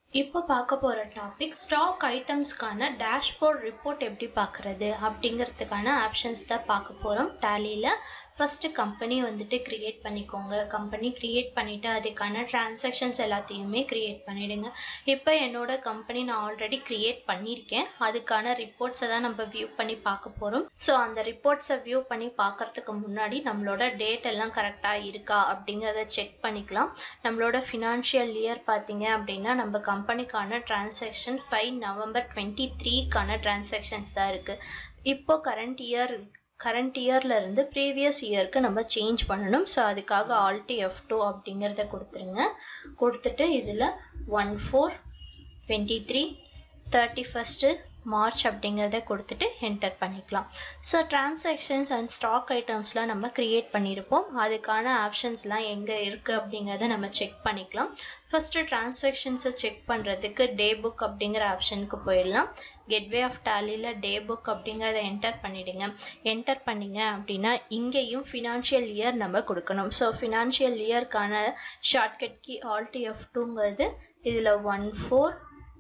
இப்போ பார்க்க போகிற டாபிக் ஸ்டாக் ஐட்டம்ஸ்க்கான டேஷ்போர்ட் ரிப்போர்ட் எப்படி பார்க்குறது அப்படிங்கிறதுக்கான ஆப்ஷன்ஸ் தான் பார்க்க போகிறோம் டேலியில் ஃபஸ்ட்டு கம்பெனி வந்துட்டு க்ரியேட் பண்ணிக்கோங்க கம்பெனி க்ரியேட் பண்ணிவிட்டு அதுக்கான டிரான்சாக்ஷன்ஸ் எல்லாத்தையுமே க்ரியேட் பண்ணிவிடுங்க இப்போ என்னோட கம்பெனி நான் ஆல்ரெடி க்ரியேட் பண்ணியிருக்கேன் அதுக்கான ரிப்போர்ட்ஸை தான் நம்ம வியூ பண்ணி பார்க்க போகிறோம் ஸோ அந்த ரிப்போர்ட்ஸை வியூ பண்ணி பார்க்கறதுக்கு முன்னாடி நம்மளோட டேட் எல்லாம் கரெக்டாக இருக்கா அப்படிங்கிறத செக் பண்ணிக்கலாம் நம்மளோட ஃபினான்ஷியல் இயர் பார்த்தீங்க அப்படின்னா நம்ம கம்பெனிக்கான டிரான்சாக்ஷன் ஃபைவ் நவம்பர் டுவெண்ட்டி த்ரீக்கான டிரான்சாக்ஷன்ஸ் தான் இருக்குது இப்போ கரண்ட் இயர் கரண்ட் இயர்ல இருந்து ப்ரீவியஸ் இயர்க்கு நம்ம சேஞ்ச் பண்ணணும் ஸோ அதுக்காக ஆல்டி எஃப் டூ அப்படிங்கிறத கொடுத்துருங்க கொடுத்துட்டு இதில் one four twenty three thirty first March அப்படிங்கிறத கொடுத்துட்டு என்டர் பண்ணிக்கலாம் ஸோ டிரான்சாக்ஷன்ஸ் அண்ட் ஸ்டாக் ஐட்டம்ஸ்லாம் நம்ம க்ரியேட் பண்ணியிருப்போம் அதுக்கான ஆப்ஷன்ஸ்லாம் எங்கே இருக்குது அப்படிங்கிறத நம்ம செக் பண்ணிக்கலாம் ஃபஸ்ட்டு டிரான்சாக்ஷன்ஸை செக் பண்ணுறதுக்கு டே புக் அப்படிங்கிற ஆப்ஷனுக்கு போயிடலாம் கெட்வே ஆஃப் டேலியில் டே புக் அப்படிங்கிறத என்டர் பண்ணிவிடுங்க என்டர் பண்ணிங்க அப்படின்னா இங்கேயும் ஃபினான்ஷியல் இயர் நம்ம கொடுக்கணும் ஸோ ஃபினான்ஷியல் இயர்க்கான ஷார்ட்கட் கி ஆல்டி எஃப் டூங்கிறது இதில் one four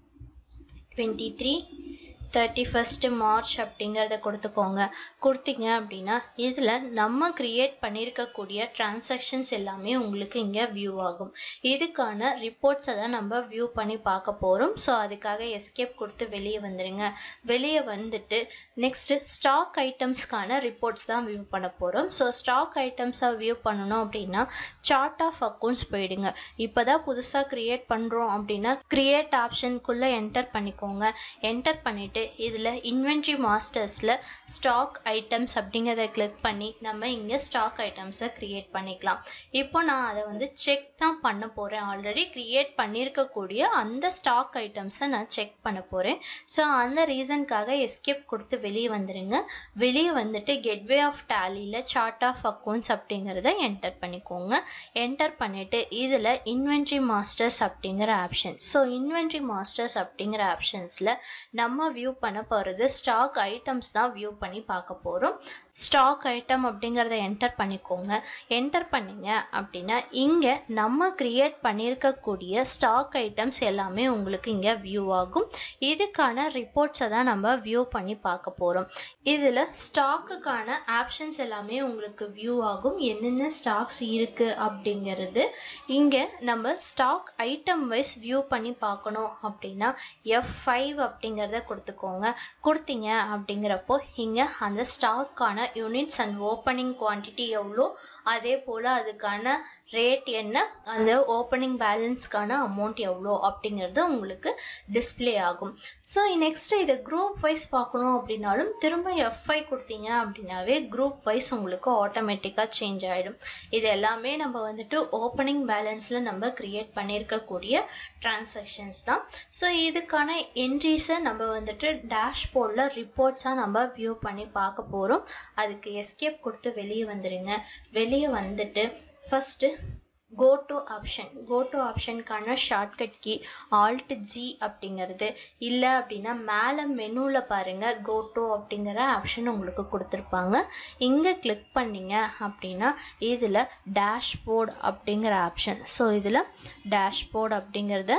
twenty three thirty first March அப்படிங்கிறத கொடுத்துக்கோங்க கொடுத்தீங்க அப்படின்னா இதில் நம்ம க்ரியேட் பண்ணியிருக்கக்கூடிய டிரான்சாக்ஷன்ஸ் எல்லாமே உங்களுக்கு இங்கே வியூ ஆகும் இதுக்கான ரிப்போர்ட்ஸை தான் நம்ம வியூ பண்ணி பார்க்க போகிறோம் ஸோ அதுக்காக எஸ்கேப் கொடுத்து வெளியே வந்துடுங்க வெளியே வந்துட்டு நெக்ஸ்ட்டு ஸ்டாக் ஐட்டம்ஸ்க்கான ரிப்போர்ட்ஸ் தான் வியூ பண்ண போகிறோம் ஸோ ஸ்டாக் ஐட்டம்ஸை வியூ பண்ணணும் அப்படின்னா சார்ட் ஆஃப் அக்கௌண்ட்ஸ் போயிடுங்க இப்போ தான் புதுசாக க்ரியேட் பண்ணுறோம் அப்படின்னா க்ரியேட் ஆப்ஷனுக்குள்ளே என்டர் பண்ணிக்கோங்க என்டர் பண்ணிவிட்டு இதில் இன்வென்ட்ரி மாஸ்டர்ஸில் ஸ்டாக் ஐட்டம்ஸ் அப்படிங்கிறத கிளிக் பண்ணி நம்ம இங்கே ஸ்டாக் ஐட்டம்ஸை க்ரியேட் பண்ணிக்கலாம் இப்போ நான் அதை வந்து செக் தான் பண்ண போகிறேன் ஆல்ரெடி க்ரியேட் பண்ணியிருக்கக்கூடிய அந்த ஸ்டாக் ஐட்டம்ஸை நான் செக் பண்ண போகிறேன் ஸோ அந்த ரீசனுக்காக எஸ்கேப் கொடுத்து வெளியே வந்துடுங்க வெளியே வந்துட்டு கெட்வே ஆஃப் டேலியில் சார்ட் ஆஃப் அக்கௌண்ட்ஸ் அப்படிங்கிறத என்டர் பண்ணிக்கோங்க என்டர் பண்ணிவிட்டு இதில் இன்வென்ட்ரி மாஸ்டர்ஸ் அப்படிங்கிற ஆப்ஷன் ஸோ இன்வென்ட்ரி மாஸ்டர்ஸ் அப்படிங்கிற ஆப்ஷன்ஸில் நம்ம வியூ பண்ண போகிறது ஸ்டாக் ஐட்டம்ஸ் தான் வியூ பண்ணி பார்க்க போகிறோம் ஸ்டாக் ஐட்டம் அப்படிங்கிறத என்டர் பண்ணிக்கோங்க என்டர் பண்ணீங்க அப்படின்னா இங்கே நம்ம க்ரியேட் பண்ணியிருக்கக்கூடிய ஸ்டாக் ஐட்டம்ஸ் எல்லாமே உங்களுக்கு இங்கே வியூ ஆகும் இதுக்கான ரிப்போர்ட்ஸை தான் நம்ம வியூ பண்ணி பார்க்க போகிறோம் இதில் ஸ்டாக்குக்கான ஆப்ஷன்ஸ் எல்லாமே உங்களுக்கு வியூ ஆகும் என்னென்ன ஸ்டாக்ஸ் இருக்குது அப்படிங்கிறது இங்கே நம்ம ஸ்டாக் ஐட்டம் வைஸ் வியூ பண்ணி பார்க்கணும் அப்படின்னா எஃப் ஃபைவ் அப்படிங்கிறத கொடுத்துக்கோங்க கொடுத்தீங்க அப்படிங்கிறப்போ இங்கே அந்த ஸ்டாக்கான யூனிட்ஸ் அண்ட் ஓப்பனிங் குவான்டிட்டி எவ்வளோ அதே போல் அதுக்கான ரேட் என்ன அந்த ஓப்பனிங் பேலன்ஸ்க்கான அமௌண்ட் எவ்வளோ அப்படிங்கிறது உங்களுக்கு டிஸ்பிளே ஆகும் ஸோ நெக்ஸ்ட் இதை குரூப் வைஸ் பார்க்கணும் அப்படின்னாலும் திரும்ப எஃப்ஐ கொடுத்தீங்க அப்படின்னாவே குரூப் வைஸ் உங்களுக்கு ஆட்டோமேட்டிக்காக சேஞ்ச் ஆகிடும் இது எல்லாமே நம்ம வந்துட்டு ஓப்பனிங் பேலன்ஸில் நம்ம க்ரியேட் பண்ணியிருக்கக்கூடிய டிரான்சாக்ஷன்ஸ் தான் ஸோ இதுக்கான என்ட்ரிஸை நம்ம வந்துட்டு டேஷ்போர்டில் ரிப்போர்ட்ஸாக நம்ம வியூ பண்ணி பார்க்க போகிறோம் அதுக்கு எஸ்கேப் கொடுத்து வெளியே வந்துடுங்க வெளியே வந்துட்டு first go to option go to ஆப்ஷனுக்கான ஷார்ட்கட் கீ ஆல்ட் ஜி அப்படிங்கிறது இல்லை அப்படின்னா மேலே மெனுவில் பாருங்கள் கோ டு அப்படிங்கிற ஆப்ஷன் உங்களுக்கு கொடுத்துருப்பாங்க இங்கே கிளிக் பண்ணிங்க அப்படின்னா இதில் டேஷ்போர்ட் அப்படிங்கிற ஆப்ஷன் ஸோ இதில் டேஷ்போர்ட் அப்படிங்கிறத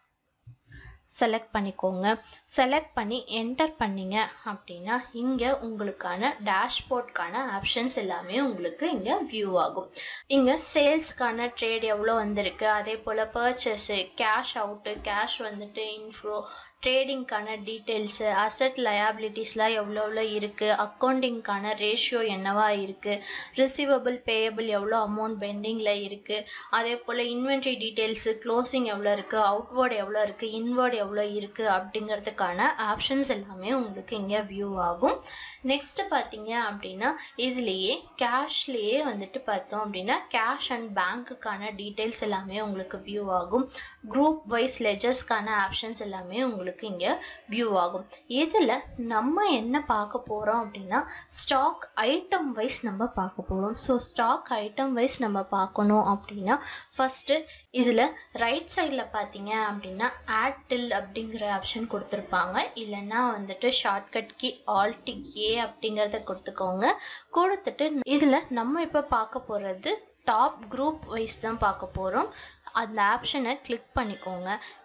செலக்ட் பண்ணிக்கோங்க செலக்ட் பண்ணி என்டர் பண்ணிங்க அப்படின்னா இங்கே உங்களுக்கான டேஷ்போர்ட்கான ஆப்ஷன்ஸ் எல்லாமே உங்களுக்கு இங்கே வியூ ஆகும் இங்கே சேல்ஸ்க்கான ட்ரேட் எவ்வளோ வந்திருக்கு அதே போல் பர்ச்சேஸு கேஷ் அவுட்டு கேஷ் வந்துட்டு இன்ஃப்ளோ ட்ரேடிங்க்கான டீட்டெயில்ஸு அசட் லயபிலிட்டிஸ்லாம் எவ்வளோ எவ்வளோ இருக்குது அக்கௌண்டிங்க்கான ரேஷியோ என்னவா இருக்குது ரிசீவபிள் பேயபிள் எவ்வளோ அமௌண்ட் பெண்டிங்கில் இருக்குது அதே போல் இன்வென்ட்ரி டீட்டெயில்ஸு க்ளோசிங் எவ்வளோ இருக்குது அவுட்வேர்டு எவ்வளோ இருக்குது இன்வேர்டு எவ்வளோ இருக்குது அப்படிங்கிறதுக்கான ஆப்ஷன்ஸ் எல்லாமே உங்களுக்கு இங்கே வியூ ஆகும் நெக்ஸ்ட் பார்த்தீங்க அப்படின்னா இதுலேயே கேஷ்லேயே வந்துட்டு பார்த்தோம் அப்படின்னா கேஷ் அண்ட் பேங்க்குக்கான டீட்டெயில்ஸ் எல்லாமே உங்களுக்கு வியூ ஆகும் குரூப் வைஸ் லெஜர்ஸ்க்கான ஆப்ஷன்ஸ் எல்லாமே உங்களுக்கு இங்கே வியூ ஆகும் இதில் நம்ம என்ன பார்க்க போகிறோம் அப்படின்னா ஸ்டாக் ஐட்டம் வைஸ் நம்ம பார்க்க போகிறோம் ஸோ ஸ்டாக் ஐட்டம் வைஸ் நம்ம பார்க்கணும் அப்படின்னா ஃபஸ்ட்டு இதில் ரைட் சைடில் பார்த்தீங்க அப்படின்னா ஆட் டில் அப்படிங்கிற ஆப்ஷன் கொடுத்துருப்பாங்க இல்லைன்னா வந்துட்டு ஷார்ட்கட் கி ஆல்டி ஏ அப்படிங்கிறத கொடுத்துக்கோங்க கொடுத்துட்டு இதில் நம்ம இப்போ பார்க்க போகிறது டாப் குரூப் வைஸ் தான் பார்க்க போகிறோம் அந்த ஆப்ஷனை கிளிக் பண்ணிக்கோங்க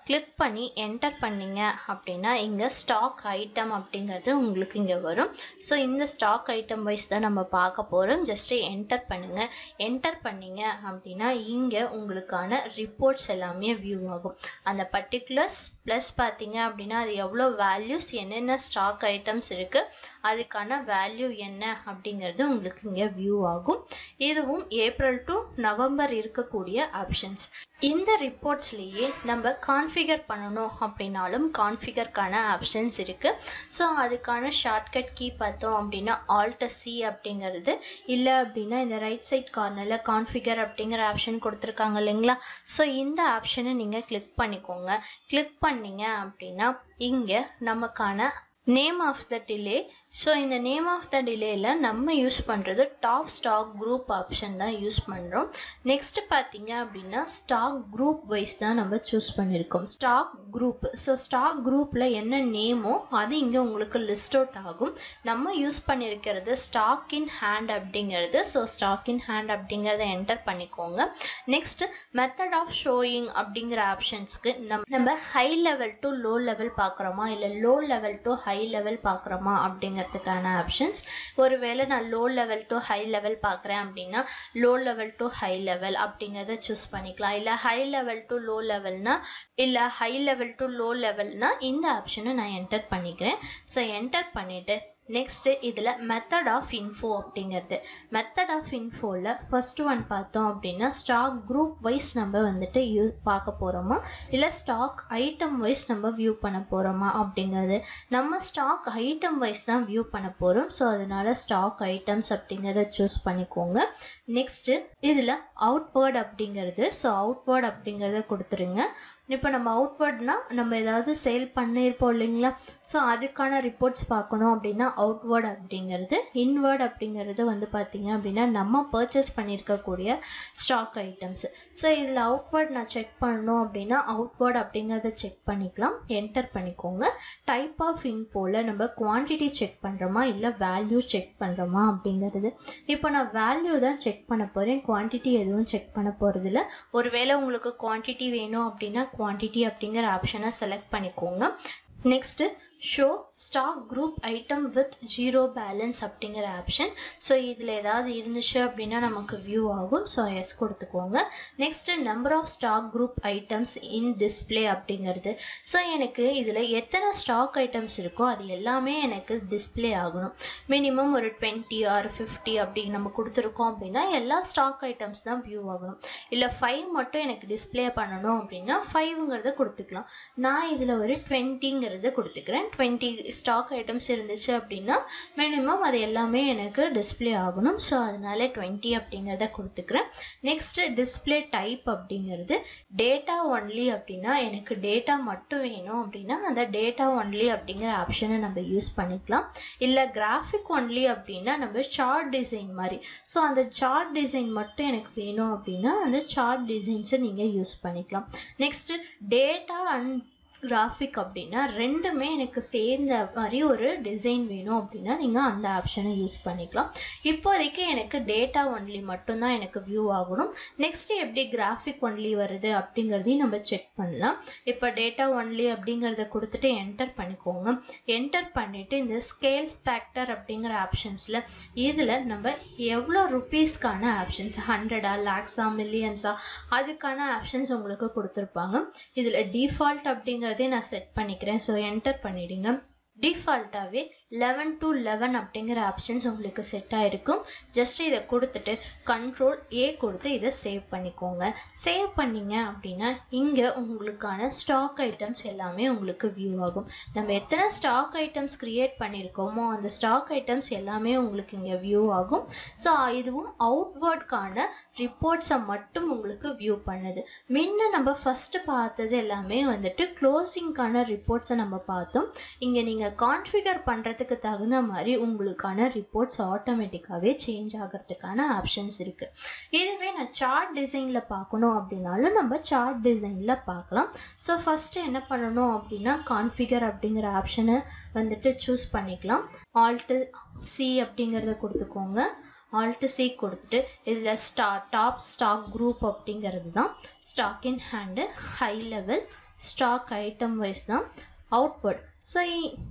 கிளிக் பண்ணி என்டர் பண்ணீங்க அப்படின்னா இங்கே ஸ்டாக் ஐட்டம் அப்படிங்கிறது உங்களுக்கு இங்கே வரும் ஸோ இந்த ஸ்டாக் ஐட்டம் வைஸ் தான் நம்ம பார்க்க போகிறோம் ஜஸ்ட்டு என்டர் பண்ணுங்கள் என்டர் பண்ணீங்க அப்படின்னா இங்கே உங்களுக்கான ரிப்போர்ட்ஸ் எல்லாமே வியூ ஆகும் அந்த பர்டிகுலர்ஸ் ப்ளஸ் பார்த்தீங்க அப்படின்னா அது எவ்வளோ வேல்யூஸ் என்னென்ன ஸ்டாக் ஐட்டம்ஸ் இருக்குது அதுக்கான வேல்யூ என்ன அப்படிங்கிறது உங்களுக்கு இங்கே வியூ ஆகும் இதுவும் ஏப்ரல் டு நவம்பர் இருக்கக்கூடிய ஆப்ஷன்ஸ் இந்த ரிப்போர்ட்ஸ்லேயே நம்ம கான்ஃபிகர் பண்ணணும் அப்படின்னாலும் கான்ஃபிகர்க்கான ஆப்ஷன்ஸ் இருக்குது ஸோ அதுக்கான ஷார்ட்கட் கீ பார்த்தோம் அப்படின்னா ஆல்ட சி அப்படிங்கிறது இல்லை அப்படின்னா இந்த ரைட் சைட் கார்னரில் கான்ஃபிகர் அப்படிங்கிற ஆப்ஷன் கொடுத்துருக்காங்க இல்லைங்களா ஸோ இந்த ஆப்ஷனை நீங்கள் கிளிக் பண்ணிக்கோங்க கிளிக் பண்ணீங்க அப்படின்னா இங்கே நமக்கான name of the tile so இந்த நேம் ஆஃப் த டிலேயில் நம்ம யூஸ் பண்ணுறது டாப் ஸ்டாக் குரூப் ஆப்ஷன் தான் யூஸ் பண்ணுறோம் நெக்ஸ்ட் பார்த்தீங்க அப்படின்னா ஸ்டாக் குரூப் வைஸ் தான் நம்ம சூஸ் பண்ணியிருக்கோம் ஸ்டாக் குரூப் ஸோ ஸ்டாக் குரூப்பில் என்ன நேமோ அது இங்கே உங்களுக்கு லிஸ்ட் அவுட் ஆகும் நம்ம யூஸ் பண்ணியிருக்கிறது ஸ்டாக் இன் ஹேண்ட் அப்படிங்கிறது ஸோ ஸ்டாக் இன் ஹேண்ட் அப்படிங்கிறத என்டர் பண்ணிக்கோங்க நெக்ஸ்ட் மெத்தட் ஆஃப் ஷோயிங் அப்படிங்கிற ஆப்ஷன்ஸ்க்கு நம்ம நம்ம high level to low level பார்க்குறோமா இல்லை low level to high level பார்க்குறோமா அப்படிங்கிற அப்படிங்கிறதுக்கான ஆப்ஷன்ஸ் ஒருவேளை நான் low level to high level பார்க்குறேன் அப்படின்னா low level to high level அப்படிங்கிறத சூஸ் பண்ணிக்கலாம் இல்லை ஹை லெவல் டு லோ லெவல்னா இல்லை ஹை லெவல் டு லோ லெவல்னா இந்த ஆப்ஷனை நான் என்டர் பண்ணிக்கிறேன் ஸோ என்டர் பண்ணிவிட்டு நெக்ஸ்ட்டு இதில் மெத்தட் ஆஃப் இன்ஃபோ அப்படிங்கிறது மெத்தட் ஆஃப் இன்ஃபோவில் ஃபர்ஸ்ட் ஒன் பார்த்தோம் அப்படின்னா ஸ்டாக் குரூப் வைஸ் நம்ம வந்துட்டு யூ பார்க்க போகிறோமா இல்லை ஸ்டாக் ஐட்டம் வைஸ் நம்ம வியூ பண்ண போகிறோமா அப்படிங்கிறது நம்ம ஸ்டாக் ஐட்டம் வைஸ் தான் வியூ பண்ண போகிறோம் ஸோ அதனால ஸ்டாக் ஐட்டம்ஸ் அப்படிங்கிறத சூஸ் பண்ணிக்கோங்க நெக்ஸ்ட்டு இதில் அவுட்வேர்ட் அப்படிங்கிறது ஸோ அவுட்வேர்ட் அப்படிங்கிறத கொடுத்துருங்க இப்போ நம்ம அவுட்வேர்ட்னா நம்ம ஏதாவது சேல் பண்ணியிருப்போம் இல்லைங்களா ஸோ அதுக்கான ரிப்போர்ட்ஸ் பார்க்கணும் அப்படின்னா அவுட்வேர்ட் அப்படிங்கிறது இன்வேர்ட் அப்படிங்கிறது வந்து பார்த்தீங்க அப்படின்னா நம்ம பர்ச்சேஸ் பண்ணியிருக்கக்கூடிய ஸ்டாக் ஐட்டம்ஸ் ஸோ இதில் அவுட்வேர்ட் நான் செக் பண்ணணும் அப்படின்னா அவுட்வேர்ட் அப்படிங்கிறத செக் பண்ணிக்கலாம் என்டர் பண்ணிக்கோங்க டைப் ஆஃப் இன்போவில் நம்ம குவான்டிட்டி செக் பண்ணுறோமா இல்லை வேல்யூ செக் பண்ணுறோமா அப்படிங்கிறது இப்போ நான் வேல்யூ தான் செக் பண்ண போகிறேன் குவான்டிட்டி எதுவும் செக் பண்ண போகிறதில்ல ஒருவேளை உங்களுக்கு குவான்டிட்டி வேணும் அப்படின்னா குவான்டிட்டி அப்படிங்கிற ஆப்ஷனை செலக்ட் பண்ணிக்கோங்க next show stock group item with zero balance அப்படிங்கிற ஆப்ஷன் ஸோ இதில் ஏதாவது இருந்துச்சு அப்படின்னா நமக்கு வியூ ஆகும் ஸோ எஸ் கொடுத்துக்கோங்க next number of stock group items in display அப்படிங்கிறது ஸோ எனக்கு இதில் எத்தனை ஸ்டாக் ஐட்டம்ஸ் இருக்கோ அது எல்லாமே எனக்கு டிஸ்பிளே ஆகணும் மினிமம் ஒரு டுவெண்ட்டி ஆர் ஃபிஃப்டி அப்படி நம்ம கொடுத்துருக்கோம் அப்படின்னா எல்லா ஸ்டாக் ஐட்டம்ஸ் தான் வியூ ஆகணும் இல்லை ஃபைவ் மட்டும் எனக்கு டிஸ்பிளே பண்ணணும் அப்படின்னா ஃபைவ்ங்கிறத கொடுத்துக்கலாம் நான் இதில் ஒரு டுவெண்ட்டிங்கிறத கொடுத்துக்கிறேன் டுவெண்ட்டி ஸ்டாக் ஐட்டம்ஸ் இருந்துச்சு அப்படின்னா மினிமம் அது எல்லாமே எனக்கு டிஸ்பிளே ஆகணும் ஸோ அதனால டுவெண்ட்டி அப்படிங்கிறத கொடுத்துக்கிறேன் நெக்ஸ்ட் டிஸ்பிளே டைப் அப்படிங்கிறது டேட்டா ஒன்லி அப்படின்னா எனக்கு டேட்டா மட்டும் வேணும் அப்படின்னா அந்த டேட்டா ஒன்லி அப்படிங்கிற ஆப்ஷனை நம்ம யூஸ் பண்ணிக்கலாம் இல்லை கிராஃபிக் ஒன்லி அப்படின்னா நம்ம சார்ட் டிசைன் மாதிரி ஸோ அந்த சார்ட் டிசைன் மட்டும் எனக்கு வேணும் அப்படின்னா அந்த சார்ட் டிசைன்ஸை நீங்கள் யூஸ் பண்ணிக்கலாம் நெக்ஸ்ட் டேட்டா அண்ட் கிராஃபிக் அப்படின்னா ரெண்டுமே எனக்கு சேர்ந்த மாதிரி ஒரு டிசைன் வேணும் அப்படின்னா நீங்கள் அந்த ஆப்ஷனை யூஸ் பண்ணிக்கலாம் இப்போதைக்கு எனக்கு டேட்டா ஒன்லி மட்டும்தான் எனக்கு வியூ ஆகணும் நெக்ஸ்ட் எப்படி கிராஃபிக் ஒன்லி வருது அப்படிங்கிறதையும் நம்ம செக் பண்ணலாம் இப்போ டேட்டா ஒன்லி அப்படிங்கிறத கொடுத்துட்டு என்டர் பண்ணிக்கோங்க என்டர் பண்ணிவிட்டு இந்த ஸ்கேல்ஸ் ஃபேக்டர் அப்படிங்கிற ஆப்ஷன்ஸில் இதில் நம்ம எவ்வளோ ருப்பீஸ்க்கான ஆப்ஷன்ஸ் ஹண்ட்ரடா லேக்ஸா மில்லியன்ஸா அதுக்கான ஆப்ஷன்ஸ் உங்களுக்கு கொடுத்துருப்பாங்க இதில் டிஃபால்ட் அப்படிங்கிற அப்படிங்கிறதே நான் செட் பண்ணிக்கிறேன் ஸோ என்டர் பண்ணிடுங்க டிஃபால்ட்டாகவே லெவன் டு லெவன் அப்படிங்கிற ஆப்ஷன்ஸ் உங்களுக்கு செட் ஆகிருக்கும் ஜஸ்ட் இதை கொடுத்துட்டு கண்ட்ரோல் ஏ கொடுத்து இதை சேவ் பண்ணிக்கோங்க சேவ் பண்ணிங்க அப்படின்னா இங்கே உங்களுக்கான ஸ்டாக் ஐட்டம்ஸ் எல்லாமே உங்களுக்கு வியூ ஆகும் நம்ம எத்தனை ஸ்டாக் ஐட்டம்ஸ் க்ரியேட் பண்ணியிருக்கோமோ அந்த ஸ்டாக் ஐட்டம்ஸ் எல்லாமே உங்களுக்கு இங்கே வியூ ஆகும் ஸோ இதுவும் அவுட்வேர்ட்கான ரிப்போர்ட்ஸை மட்டும் உங்களுக்கு வியூ பண்ணுது முன்ன நம்ம ஃபஸ்ட்டு பார்த்தது எல்லாமே வந்துட்டு க்ளோசிங்க்கான ரிப்போர்ட்ஸை நம்ம பார்த்தோம் இங்கே நீங்கள் கான்ஃபிகர் பண்ணுறதுக்கு தகுந்த மாதிரி உங்களுக்கான ரிப்போர்ட்ஸ் ஆட்டோமேட்டிக்காகவே சேஞ்ச் ஆகிறதுக்கான ஆப்ஷன்ஸ் இருக்குது இதுவே நான் சார்ட் டிசைனில் பார்க்கணும் அப்படின்னாலும் நம்ம சார்ட் டிசைனில் பார்க்கலாம் ஸோ ஃபஸ்ட்டு என்ன பண்ணணும் அப்படின்னா கான்ஃபிகர் அப்படிங்கிற ஆப்ஷனை வந்துட்டு சூஸ் பண்ணிக்கலாம் ஆல்ட்டு சி அப்படிங்கிறத கொடுத்துக்கோங்க ஆல்ட்டு சி கொடுத்துட்டு இதில் ஸ்டா டாப் ஸ்டாக் குரூப் அப்படிங்கிறது தான் stock in hand high level stock item wise தான் அவுட்வர்ட் ஸோ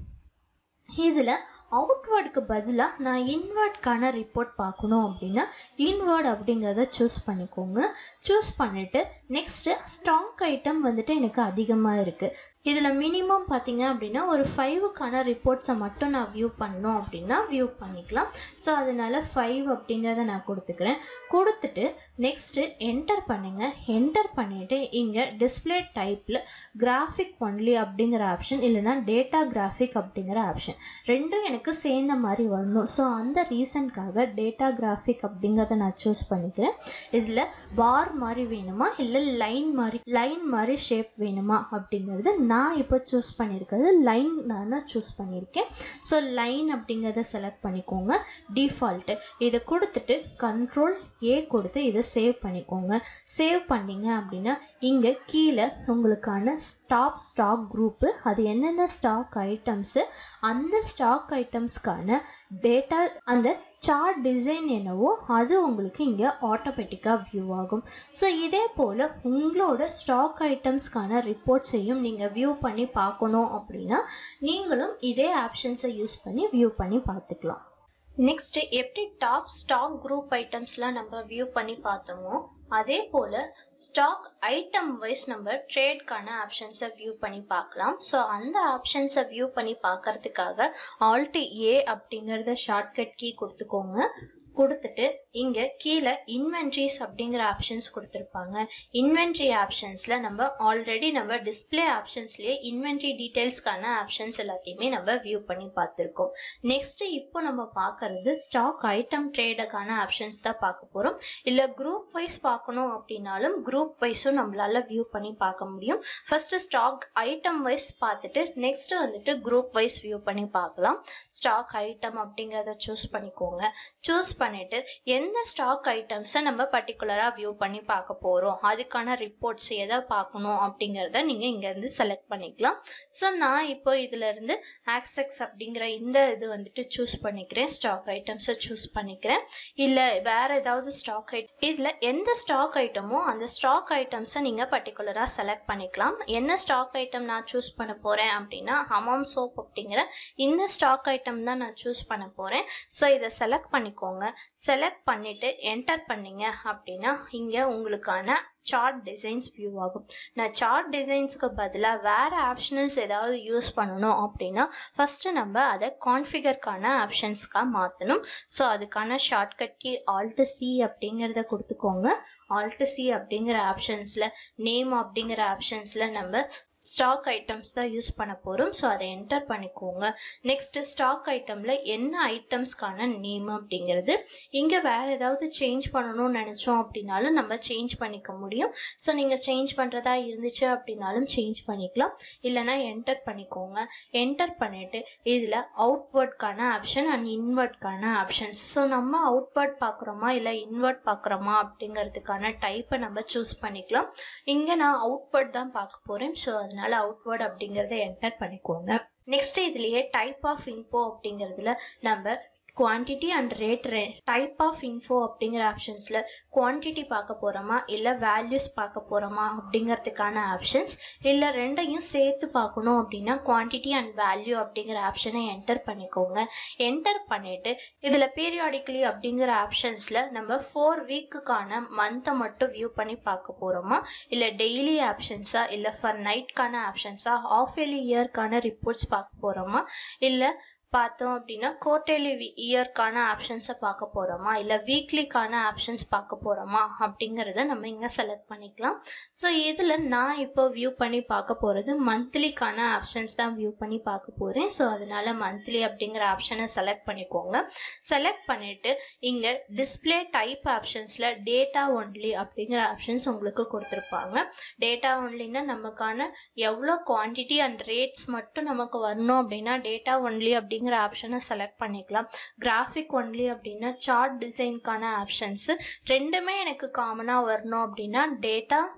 இதில் அவுட்வேர்டுக்கு பதிலாக நான் இன்வேர்ட்கான ரிப்போர்ட் பார்க்கணும் அப்படின்னா இன்வேர்ட் அப்படிங்கிறத சூஸ் பண்ணிக்கோங்க சூஸ் பண்ணிவிட்டு நெக்ஸ்ட்டு ஸ்டாக் ஐட்டம் வந்துட்டு எனக்கு அதிகமாக இருக்குது இதில் மினிமம் பார்த்தீங்க அப்படின்னா ஒரு ஃபைவுக்கான ரிப்போர்ட்ஸை மட்டும் நான் வியூ பண்ணோம் அப்படின்னா வியூ பண்ணிக்கலாம் ஸோ அதனால ஃபைவ் அப்படிங்கிறத நான் கொடுத்துக்கிறேன் கொடுத்துட்டு நெக்ஸ்ட்டு என்டர் பண்ணுங்க என்டர் பண்ணிவிட்டு இங்கே டிஸ்பிளே டைப்பில் கிராஃபிக் ஒன்லி அப்படிங்கிற ஆப்ஷன் இல்லைனா டேட்டா கிராஃபிக் அப்படிங்கிற ஆப்ஷன் ரெண்டும் எனக்கு சேர்ந்த மாதிரி வரணும் ஸோ அந்த ரீசனுக்காக டேட்டா கிராஃபிக் அப்படிங்கிறத நான் சூஸ் பண்ணிக்கிறேன் இதில் பார் மாதிரி வேணுமா இல்லை லைன் மாதிரி லைன் மாதிரி ஷேப் வேணுமா அப்படிங்கிறது நான் இப்போ சூஸ் பண்ணியிருக்கிறது லைன் நான் சூஸ் பண்ணியிருக்கேன் ஸோ லைன் அப்படிங்கிறத செலக்ட் பண்ணிக்கோங்க டிஃபால்ட்டு இதை கொடுத்துட்டு கண்ட்ரோல் ஏ கொடுத்து இதை சேவ் பண்ணிக்கோங்க சேவ் பண்ணிங்க அப்படின்னா இங்கே கீழே உங்களுக்கான ஸ்டாப் ஸ்டாக் குரூப்பு அது என்னென்ன ஸ்டாக் ஐட்டம்ஸு அந்த ஸ்டாக் ஐட்டம்ஸ்க்கான டேட்டா அந்த சார்ட் டிசைன் என்னவோ அது உங்களுக்கு இங்கே ஆட்டோமேட்டிக்காக வியூ ஆகும் ஸோ இதே போல் உங்களோட ஸ்டாக் ஐட்டம்ஸ்க்கான ரிப்போர்ட்ஸையும் நீங்கள் வியூ பண்ணி பார்க்கணும் அப்படின்னா நீங்களும் இதே ஆப்ஷன்ஸை யூஸ் பண்ணி வியூ பண்ணி பார்த்துக்கலாம் நெக்ஸ்ட் எப்படி டாப் ஸ்டாக் குரூப் ஐட்டம்ஸ்லாம் நம்ம வியூ பண்ணி பார்த்தோமோ அதே போல் ஸ்டாக் ஐட்டம் வைஸ் நம்ம ட்ரேட்கான ஆப்ஷன்ஸை வியூ பண்ணி பார்க்கலாம் ஸோ அந்த ஆப்ஷன்ஸை வியூ பண்ணி பார்க்கறதுக்காக ஆல்ட் ஏ அப்படிங்கிறத ஷார்ட்கட் கீ கொடுத்துக்கோங்க கொடுத்துட்டு இங்கே கீழே இன்வென்ட்ரிஸ் அப்படிங்கிற ஆப்ஷன்ஸ் கொடுத்துருப்பாங்க இன்வென்ட்ரி ஆப்ஷன்ஸில் நம்ம ஆல்ரெடி நம்ம டிஸ்பிளே ஆப்ஷன்ஸ்லேயே இன்வென்ட்ரி டீட்டெயில்ஸ்க்கான ஆப்ஷன்ஸ் எல்லாத்தையுமே நம்ம வியூ பண்ணி பார்த்துருக்கோம் நெக்ஸ்ட் இப்போ நம்ம பார்க்கறது ஸ்டாக் ஐட்டம் ட்ரேடுக்கான ஆப்ஷன்ஸ் தான் பார்க்க போகிறோம் இல்லை குரூப் வைஸ் பார்க்கணும் அப்படின்னாலும் குரூப் வைஸும் நம்மளால வியூ பண்ணி பார்க்க முடியும் ஃபர்ஸ்ட் ஸ்டாக் ஐட்டம் வைஸ் பார்த்துட்டு நெக்ஸ்ட் வந்துட்டு குரூப் வைஸ் வியூ பண்ணி பார்க்கலாம் ஸ்டாக் ஐட்டம் அப்படிங்கிறத சூஸ் பண்ணிக்கோங்க சூஸ் பண்ணிட்டு எந்த ஸ்டாக் ஐட்டம்ஸை நம்ம பர்டிகுலராக வியூ பண்ணி பார்க்க போகிறோம் அதுக்கான ரிப்போர்ட்ஸ் எதை பார்க்கணும் அப்படிங்கிறத நீங்கள் இங்கேருந்து செலக்ட் பண்ணிக்கலாம் ஸோ நான் இப்போ இதிலிருந்து ஆக்செக்ஸ் அப்படிங்கிற இந்த இது வந்துட்டு சூஸ் பண்ணிக்கிறேன் ஸ்டாக் ஐட்டம்ஸை சூஸ் பண்ணிக்கிறேன் இல்லை வேற ஏதாவது ஸ்டாக் ஐட்டம் இதில் எந்த ஸ்டாக் ஐட்டமோ அந்த ஸ்டாக் ஐட்டம்ஸை நீங்கள் பர்டிகுலராக செலக்ட் பண்ணிக்கலாம் என்ன ஸ்டாக் ஐட்டம் நான் சூஸ் பண்ண போகிறேன் அப்படின்னா ஹமாம் சோப் அப்படிங்கிற இந்த ஸ்டாக் ஐட்டம் தான் நான் சூஸ் பண்ண போகிறேன் ஸோ இதை செலக்ட் பண்ணிக்கோங்க செலக்ட் பண்ணிட்டு என்டர் பண்ணீங்க அப்படின்னா இங்கே உங்களுக்கான சார்ட் டிசைன்ஸ் வியூ ஆகும் நான் சார்ட் டிசைன்ஸுக்கு பதிலாக வேற ஆப்ஷனல்ஸ் ஏதாவது யூஸ் பண்ணணும் அப்படின்னா ஃபர்ஸ்ட் நம்ம அதை கான்ஃபிகர்க்கான ஆப்ஷன்ஸ்க்காக மாற்றணும் ஸோ அதுக்கான ஷார்ட்கட் கீ ஆல்ட் சி அப்படிங்கிறத கொடுத்துக்கோங்க ஆல்ட் சி அப்படிங்கிற ஆப்ஷன்ஸில் நேம் அப்படிங்கிற ஆப்ஷன்ஸில் நம்ம ஸ்டாக் ஐட்டம்ஸ் தான் யூஸ் பண்ண போகிறோம் ஸோ அதை என்டர் பண்ணிக்கோங்க நெக்ஸ்ட் ஸ்டாக் ஐட்டமில் என்ன ஐட்டம்ஸ்க்கான நேம் அப்படிங்கிறது இங்கே வேறு ஏதாவது சேஞ்ச் பண்ணணும்னு நினச்சோம் அப்படின்னாலும் நம்ம சேஞ்ச் பண்ணிக்க முடியும் ஸோ நீங்கள் சேஞ்ச் பண்ணுறதா இருந்துச்சு அப்படின்னாலும் சேஞ்ச் பண்ணிக்கலாம் இல்லைனா என்டர் பண்ணிக்கோங்க என்டர் பண்ணிவிட்டு இதில் அவுட்வர்ட்கான ஆப்ஷன் அண்ட் இன்வெர்ட்கான ஆப்ஷன்ஸ் ஸோ நம்ம அவுட்வர்ட் பார்க்குறோமா இல்லை இன்வெர்ட் பார்க்குறோமா அப்படிங்கிறதுக்கான டைப்பை நம்ம சூஸ் பண்ணிக்கலாம் இங்கே நான் அவுட்வர்ட் தான் பார்க்க போகிறேன் ஸோ அதனால அவுட்வர்ட் அப்படிங்கிறத என்டர் பண்ணிக்கோங்க நெக்ஸ்ட் இதுலயே டைப் ஆஃப் இன்ஃபோ அப்படிங்கிறதுல நம்ம quantity and rate type of info அப்படிங்கிற ஆப்ஷன்ஸில் குவான்டிட்டி பார்க்க போகிறோமா இல்லை வேல்யூஸ் பார்க்க போகிறோமா அப்படிங்கிறதுக்கான ஆப்ஷன்ஸ் இல்லை ரெண்டையும் சேர்த்து பார்க்கணும் அப்படின்னா குவான்டிட்டி அண்ட் வேல்யூ அப்படிங்கிற ஆப்ஷனை என்டர் பண்ணிக்கோங்க என்டர் பண்ணிவிட்டு இதில் பீரியாடிக்கலி அப்படிங்கிற ஆப்ஷன்ஸில் நம்ம ஃபோர் வீக்குக்கான மந்த்தை மட்டும் வியூ பண்ணி பார்க்க போகிறோமா இல்லை டெய்லி ஆப்ஷன்ஸா இல்லை ஃபார் நைட்கான ஆப்ஷன்ஸா ஆஃப் இயர்லி இயர்க்கான ரிப்போர்ட்ஸ் பார்க்க போகிறோமா இல்லை பார்த்தோம் அப்படின்னா குவார்டர்லி இயர்க்கான ஆப்ஷன்ஸை பார்க்க போகிறோமா இல்லை வீக்லிக்கான ஆப்ஷன்ஸ் பார்க்க போகிறோமா அப்படிங்கிறத நம்ம இங்கே செலக்ட் பண்ணிக்கலாம் ஸோ இதில் நான் இப்போ வியூ பண்ணி பார்க்க போகிறது மந்த்லிக்கான ஆப்ஷன்ஸ் தான் வியூ பண்ணி பார்க்க போகிறேன் ஸோ அதனால மந்த்லி அப்படிங்கிற ஆப்ஷனை செலக்ட் பண்ணிக்கோங்க செலக்ட் பண்ணிவிட்டு இங்கே டிஸ்பிளே டைப் ஆப்ஷன்ஸில் டேட்டா ஒன்லி அப்படிங்கிற ஆப்ஷன்ஸ் உங்களுக்கு கொடுத்துருப்பாங்க டேட்டா ஒன்லின்னா நமக்கான எவ்வளோ குவான்டிட்டி அண்ட் ரேட்ஸ் மட்டும் நமக்கு வரணும் அப்படின்னா டேட்டா ஒன்லி அப்படி அப்படிங்கிற ஆப்ஷனை செலக்ட் பண்ணிக்கலாம் கிராஃபிக் ஒன்லி அப்படின்னா சார்ட் டிசைனுக்கான ஆப்ஷன்ஸ் ரெண்டுமே எனக்கு காமனாக வரணும் அப்படின்னா டேட்டா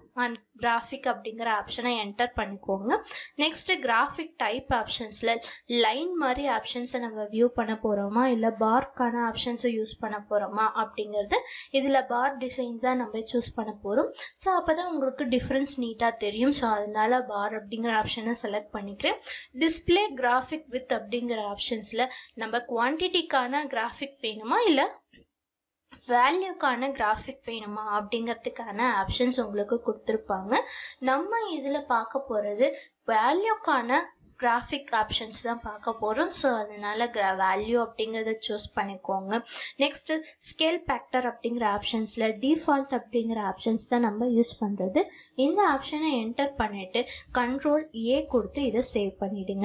அண்ட் கிராஃபிக் அப்படிங்கிற ஆப்ஷனை என்டர் பண்ணிக்கோங்க நெக்ஸ்ட் கிராஃபிக் டைப் ஆப்ஷன்ஸ்ல லைன் மாதிரி ஆப்ஷன்ஸை நம்ம வியூ பண்ண போறோமா இல்லை பார்க்கான ஆப்ஷன்ஸை யூஸ் பண்ண போறோமா அப்படிங்கிறது இதில் பார் டிசைன் தான் நம்ம சூஸ் பண்ண போகிறோம் ஸோ அப்போ தான் உங்களுக்கு டிஃப்ரென்ஸ் நீட்டாக தெரியும் ஸோ அதனால பார் அப்படிங்கிற ஆப்ஷனை செலக்ட் பண்ணிக்கிறேன் டிஸ்பிளே கிராஃபிக் வித் அப்படிங்கிற ஆப்ஷன்ஸில் நம்ம குவான்டிட்டிக்கான கிராஃபிக் வேணுமா இல்லை வேல்யூக்கான கிராஃபிக் வேணுமா அப்படிங்கிறதுக்கான ஆப்ஷன்ஸ் உங்களுக்கு கொடுத்துருப்பாங்க நம்ம இதில் பார்க்க போகிறது வேல்யூக்கான கிராஃபிக் ஆப்ஷன்ஸ் தான் பார்க்க போகிறோம் ஸோ அதனால கிரா வேல்யூ அப்படிங்கிறத சூஸ் பண்ணிக்கோங்க நெக்ஸ்ட் ஸ்கேல் ஃபேக்டர் அப்படிங்கிற ஆப்ஷன்ஸில் டிஃபால்ட் அப்படிங்கிற ஆப்ஷன்ஸ் தான் நம்ம யூஸ் பண்ணுறது இந்த ஆப்ஷனை என்டர் பண்ணிட்டு கண்ட்ரோல் ஏ கொடுத்து இதை சேவ் பண்ணிடுங்க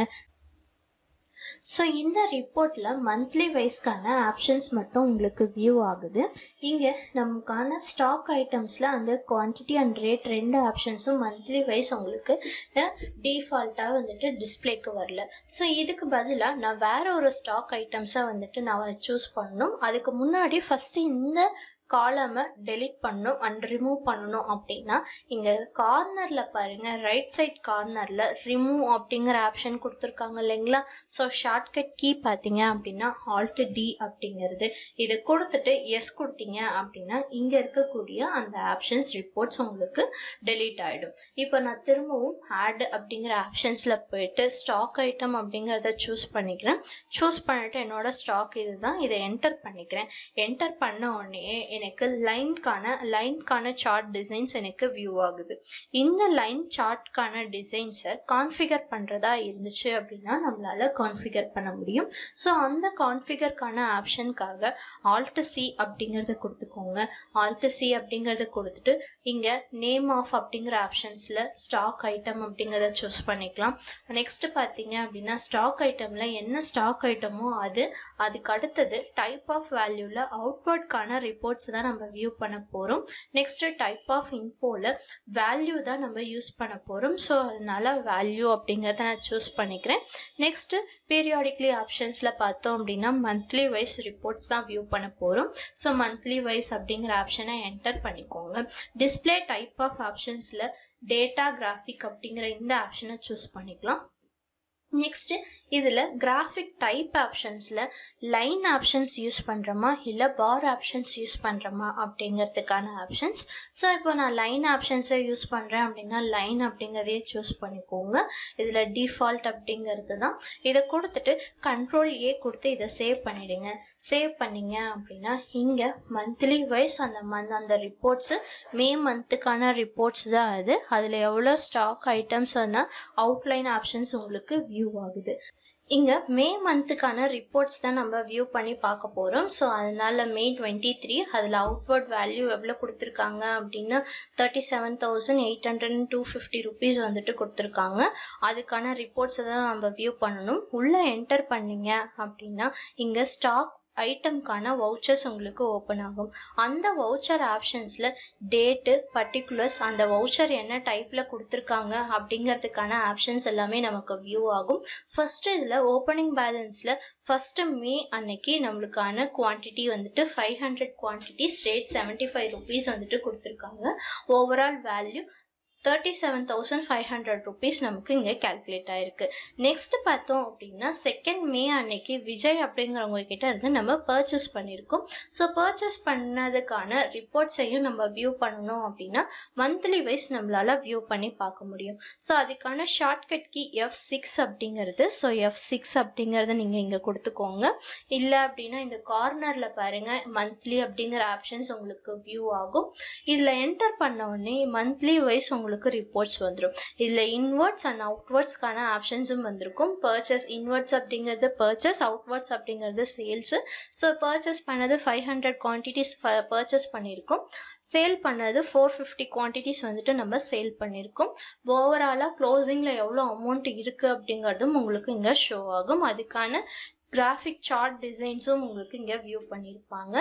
ஸோ இந்த ரிப்போர்ட்ல மந்த்லி வைஸ்க்கான ஆப்ஷன்ஸ் மட்டும் உங்களுக்கு வியூ ஆகுது இங்கே நமக்கான ஸ்டாக் ஐட்டம்ஸ்ல அந்த குவான்டிட்டி அண்ட் ரேட் ரெண்டு ஆப்ஷன்ஸும் மந்த்லி வைஸ் உங்களுக்கு டிஃபால்ட்டாக வந்துட்டு டிஸ்பிளேக்கு வரல ஸோ இதுக்கு பதிலாக நான் வேற ஒரு ஸ்டாக் ஐட்டம்ஸை வந்துட்டு நான் சூஸ் பண்ணணும் அதுக்கு முன்னாடி ஃபர்ஸ்ட் இந்த காலமை டெலிட் பண்ணணும் அண்ட் ரிமூவ் பண்ணணும் அப்படின்னா இங்கே கார்னரில் பாருங்க ரைட் சைட் கார்னரில் ரிமூவ் அப்படிங்கிற ஆப்ஷன் கொடுத்துருக்காங்க இல்லைங்களா ஸோ ஷார்ட்கட் கீ பார்த்தீங்க அப்படின்னா ஆல்ட் டி அப்படிங்கிறது இது கொடுத்துட்டு எஸ் கொடுத்தீங்க அப்படின்னா இங்கே இருக்கக்கூடிய அந்த ஆப்ஷன்ஸ் ரிப்போர்ட்ஸ் உங்களுக்கு டெலீட் ஆகிடும் இப்போ நான் திரும்பவும் ஆட் அப்படிங்கிற ஆப்ஷன்ஸில் போயிட்டு ஸ்டாக் ஐட்டம் அப்படிங்கிறத சூஸ் பண்ணிக்கிறேன் சூஸ் பண்ணிட்டு என்னோட ஸ்டாக் இதுதான் இதை என்டர் பண்ணிக்கிறேன் என்டர் பண்ண உடனே எனக்கு லைன்கான லைன்கான சார்ட் டிசைன்ஸ் எனக்கு வியூ ஆகுது இந்த லைன் சார்ட்கான டிசைன்ஸை கான்ஃபிகர் பண்ணுறதா இருந்துச்சு அப்படின்னா நம்மளால கான்ஃபிகர் பண்ண முடியும் ஸோ அந்த கான்ஃபிகர்க்கான ஆப்ஷனுக்காக ஆல்ட் சி அப்படிங்கிறத கொடுத்துக்கோங்க ஆல்ட் சி அப்படிங்கிறத கொடுத்துட்டு இங்கே நேம் ஆஃப் அப்படிங்கிற ஆப்ஷன்ஸில் ஸ்டாக் ஐட்டம் அப்படிங்கிறத சூஸ் பண்ணிக்கலாம் நெக்ஸ்ட் பார்த்தீங்க அப்படின்னா ஸ்டாக் ஐட்டமில் என்ன ஸ்டாக் ஐட்டமோ அது அதுக்கு அடுத்தது டைப் ஆஃப் வேல்யூவில் அவுட்வர்ட்கான ரிப்போர்ட்ஸ் தான் நம்ம வியூ பண்ண போகிறோம் நெக்ஸ்ட் டைப் ஆஃப் இன்ஃபோவில் வேல்யூ தான் நம்ம யூஸ் பண்ண போகிறோம் ஸோ அதனால வேல்யூ அப்படிங்கிறத நான் சூஸ் பண்ணிக்கிறேன் நெக்ஸ்ட் பீரியாடிக்லி ஆப்ஷன்ஸில் பார்த்தோம் அப்படின்னா மந்த்லி வைஸ் ரிப்போர்ட்ஸ் தான் வியூ பண்ண போகிறோம் ஸோ மந்த்லி வைஸ் அப்படிங்கிற ஆப்ஷனை என்டர் பண்ணிக்கோங்க டிஸ்பிளே டைப் ஆஃப் ஆப்ஷன்ஸில் டேட்டா கிராஃபிக் அப்படிங்கிற இந்த ஆப்ஷனை சூஸ் பண்ணிக்கலாம் நெக்ஸ்ட் இதில் கிராஃபிக் டைப் ஆப்ஷன்ஸில் லைன் ஆப்ஷன்ஸ் யூஸ் பண்ணுறோமா இல்லை பார் ஆப்ஷன்ஸ் யூஸ் பண்ணுறோமா அப்படிங்கிறதுக்கான ஆப்ஷன்ஸ் ஸோ இப்போ நான் லைன் ஆப்ஷன்ஸை யூஸ் பண்ணுறேன் அப்படின்னா லைன் அப்படிங்கிறதையே சூஸ் பண்ணிக்கோங்க இதில் டிஃபால்ட் அப்படிங்கிறது தான் இதை கொடுத்துட்டு கண்ட்ரோல் ஏ கொடுத்து இதை சேவ் பண்ணிடுங்க சேவ் பண்ணீங்க அப்படின்னா இங்கே மந்த்லி வைஸ் அந்த மந்த் அந்த ரிப்போர்ட்ஸு மே மந்த்துக்கான ரிப்போர்ட்ஸ் தான் அது அதில் எவ்வளோ ஸ்டாக் ஐட்டம்ஸ் அவுட்லைன் ஆப்ஷன்ஸ் உங்களுக்கு வியூ ஆகுது இங்க மே மந்த்துக்கான ரிப்போர்ட்ஸ் தான் நம்ம வியூ பண்ணி பார்க்க போறோம் ஸோ அதனால மே டுவெண்ட்டி த்ரீ அதில் அவுட்வர்ட் வேல்யூ எவ்வளோ கொடுத்துருக்காங்க அப்படின்னா thirty seven thousand eight hundred and two fifty rupees வந்துட்டு கொடுத்துருக்காங்க அதுக்கான ரிப்போர்ட்ஸை தான் நம்ம வியூ பண்ணணும் உள்ள என்டர் பண்ணீங்க அப்படின்னா இங்க ஸ்டாக் ஐட்டம்க்கான வவுச்சர்ஸ் உங்களுக்கு ஓப்பன் ஆகும் அந்த வவுச்சர் ஆப்ஷன்ஸில் டேட்டு பர்டிகுலர்ஸ் அந்த வவுச்சர் என்ன டைப்பில் கொடுத்துருக்காங்க அப்படிங்கிறதுக்கான ஆப்ஷன்ஸ் எல்லாமே நமக்கு வியூ ஆகும் ஃபர்ஸ்ட் இதில் ஓப்பனிங் பேலன்ஸில் ஃபர்ஸ்ட் மே அன்னைக்கு நம்மளுக்கான குவான்டிட்டி வந்துட்டு five hundred quantities rate seventy five rupees வந்துட்டு கொடுத்துருக்காங்க overall value thirty seven thousand five hundred rupees நமக்கு இங்கே கேல்குலேட் ஆயிருக்கு நெக்ஸ்ட் பார்த்தோம் அப்படின்னா செகண்ட் மே அன்னைக்கு விஜய் அப்படிங்கிறவங்க கிட்ட இருந்து நம்ம பர்ச்சேஸ் பண்ணியிருக்கோம் ஸோ பர்ச்சேஸ் பண்ணதுக்கான ரிப்போர்ட்ஸையும் நம்ம வியூ பண்ணணும் அப்படின்னா மந்த்லி வைஸ் நம்மளால வியூ பண்ணி பார்க்க முடியும் ஸோ அதுக்கான ஷார்ட்கட் கீ எஃப் சிக்ஸ் அப்படிங்கிறது ஸோ எஃப் சிக்ஸ் அப்படிங்கிறத நீங்கள் இங்கே கொடுத்துக்கோங்க இல்லை அப்படின்னா இந்த கார்னரில் பாருங்க மந்த்லி அப்படிங்கிற ஆப்ஷன்ஸ் உங்களுக்கு வியூ ஆகும் இதில் என்டர் பண்ண உடனே மந்த்லி வைஸ் உங்களுக்கு உங்களுக்கு ரிப்போர்ட்ஸ் வந்துடும் இதில் இன்வர்ட்ஸ் அண்ட் அவுட்வர்ட்ஸ்க்கான ஆப்ஷன்ஸும் வந்திருக்கும் பர்ச்சேஸ் இன்வர்ட்ஸ் அப்படிங்கிறது பர்ச்சேஸ் அவுட்வர்ட்ஸ் அப்படிங்கிறது சேல்ஸு ஸோ பர்ச்சேஸ் பண்ணது ஃபைவ் ஹண்ட்ரட் குவான்டிட்டிஸ் பர்ச்சேஸ் பண்ணியிருக்கோம் சேல் பண்ணது ஃபோர் ஃபிஃப்டி குவான்டிட்டிஸ் வந்துட்டு நம்ம சேல் பண்ணியிருக்கோம் ஓவராலாக க்ளோசிங்கில் எவ்வளோ அமௌண்ட் இருக்குது அப்படிங்கிறதும் உங்களுக்கு இங்கே ஷோ ஆகும் அதுக்கான கிராஃபிக் சார்ட் டிசைன்ஸும் உங்களுக்கு இங்கே வியூ பண்ணியிருப்பாங்க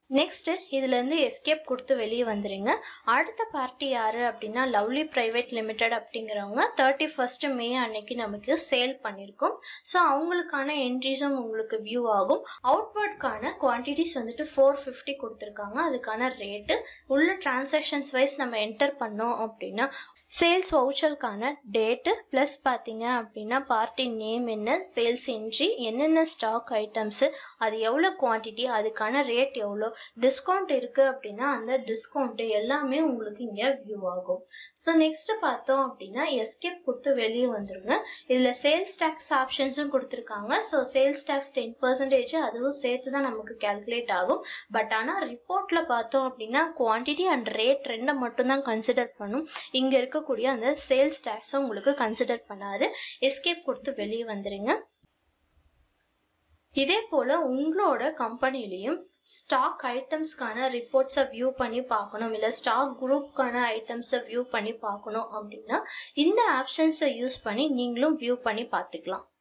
நெக்ஸ்ட் இதுல இருந்து எஸ்கேப் கொடுத்து வெளியே வந்துருங்க அடுத்த பார்ட்டி யாரு அப்படின்னா லவ்லி பிரைவேட் லிமிடெட் அப்படிங்கிறவங்க தேர்ட்டி ஃபர்ஸ்ட் மே அன்னைக்கு நமக்கு சேல் பண்ணியிருக்கோம் ஸோ அவங்களுக்கான என்ட்ரிஸும் உங்களுக்கு வியூ ஆகும் அவுட்வர்ட்கான குவான்டிட்டிஸ் வந்துட்டு ஃபோர் ஃபிஃப்டி கொடுத்துருக்காங்க அதுக்கான ரேட்டு உள்ள டிரான்சாக்ஷன்ஸ் வைஸ் நம்ம என்டர் பண்ணோம் அப்படின்னா சேல்ஸ் வவுச்சருக்கான டேட்டு ப்ளஸ் பார்த்தீங்க அப்படின்னா பார்ட்டி நேம் என்ன சேல்ஸ் என்ட்ரி என்னென்ன ஸ்டாக் ஐட்டம்ஸு அது எவ்வளோ குவான்டிட்டி அதுக்கான ரேட் எவ்வளோ டிஸ்கவுண்ட் இருக்குது அப்படின்னா அந்த டிஸ்கவுண்ட்டு எல்லாமே உங்களுக்கு இங்கே வியூ ஆகும் ஸோ நெக்ஸ்ட் பார்த்தோம் அப்படின்னா எஸ்கேப் கொடுத்து வெளியே வந்துருங்க இதில் சேல்ஸ் டேக்ஸ் ஆப்ஷன்ஸும் கொடுத்துருக்காங்க so sales tax ten percentage அதுவும் சேர்த்து தான் நமக்கு கேல்குலேட் ஆகும் பட் ஆனால் ரிப்போர்ட்டில் பார்த்தோம் அப்படின்னா குவான்டிட்டி அண்ட் ரேட் ரெண்டை மட்டும்தான் கன்சிடர் பண்ணும் இங்கே இருக்கக்கூடிய அந்த சேல்ஸ் டேக்ஸை உங்களுக்கு கன்சிடர் பண்ணாது எஸ்கேப் கொடுத்து வெளியே வந்துருங்க இதே போல உங்களோட கம்பெனிலையும் ஸ்டாக் ஐட்டம்ஸ்க்கான ரிப்போர்ட்ஸை வியூ பண்ணி பார்க்கணும் இல்லை ஸ்டாக் குரூப்க்கான ஐட்டம்ஸை வியூ பண்ணி பார்க்கணும் அப்படின்னா இந்த ஆப்ஷன்ஸை யூஸ் பண்ணி நீங்களும் வியூ பண்ணி பார்த்துக்கலாம்